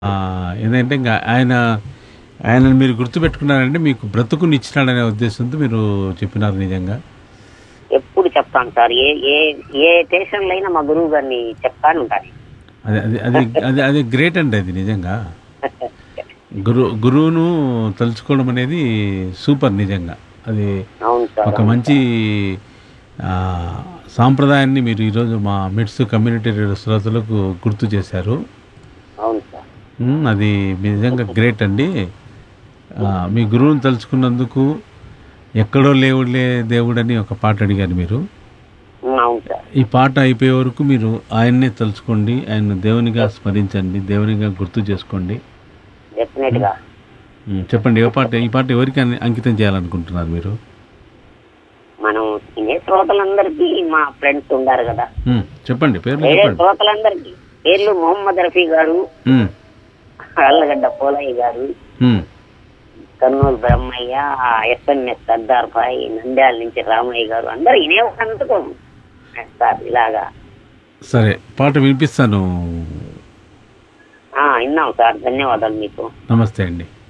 ఆ, ఏంటంటే ఇంకా ఆయన ఆయనను మీరు గుర్తుపెట్టుకున్నారంటే మీకు బ్రతుకుని ఇచ్చినాడనే ఉద్దేశంతో మీరు చెప్పినారు నిజంగా ఎప్పుడు చెప్తాను సార్ ఏ ఏ ఏ స్టేషన్లో అయినా మా గురువు గారిని చెప్తాను ఉంటాను అది అది అది అది అది గ్రేట్ అండి అది నిజంగా గురు గురువును తలుచుకోవడం అనేది సూపర్ నిజంగా అది అవును సార్ ఒక మంచి ఆ, సాంప్రదాయాన్ని మీరు ఈరోజు మా మిట్స్ కమ్యూనిటీ రేడియో శ్రోతలకు గుర్తు చేశారు అవును సార్ ఉమ్, అది నిజంగా గ్రేట్ అండి ఆ, మీ గురువుని తలుచుకున్నందుకు ఎక్కడో లేవుడులే దేవుడని ఒక పాట అడిగారు మీరు ఉమ్, అవును సార్ ఈ పాట అయిపోయే వరకు మీరు ఆయన్నే తలుచుకోండి ఆయన దేవునిగా స్మరించండి దేవునిగా గుర్తు చేసుకోండి డెఫినెట్ గా ఉమ్, చెప్పండి ఏ పాట ఈ పాట ఎవరికి అం- అంకితం చేయాలనుకుంటున్నారు మీరు మనం ఇదే శ్రోతలందరికీ మా ఫ్రెండ్స్ ఉండారు కదా ఉమ్, చెప్పండి పేర్లు వేరే చెప్పండి శ్రోతలందరికీ పేర్లు మొహమ్మద్ రఫీ గారు ఉమ్, అల్లగడ్డ పోలయ్య గారు ఉమ్, కర్నూలు బ్రహ్మయ్య ఎస్ఎన్ఎస్ సర్దార్ భాయ్ నంద్యాల నుంచి రామయ్య గారు అందరు ఇనేందుకు సార్ ఇలాగా సరే పాట వినిపిస్తాను ఆ, విన్నాం సార్ ధన్యవాదాలు మీకు నమస్తే అండి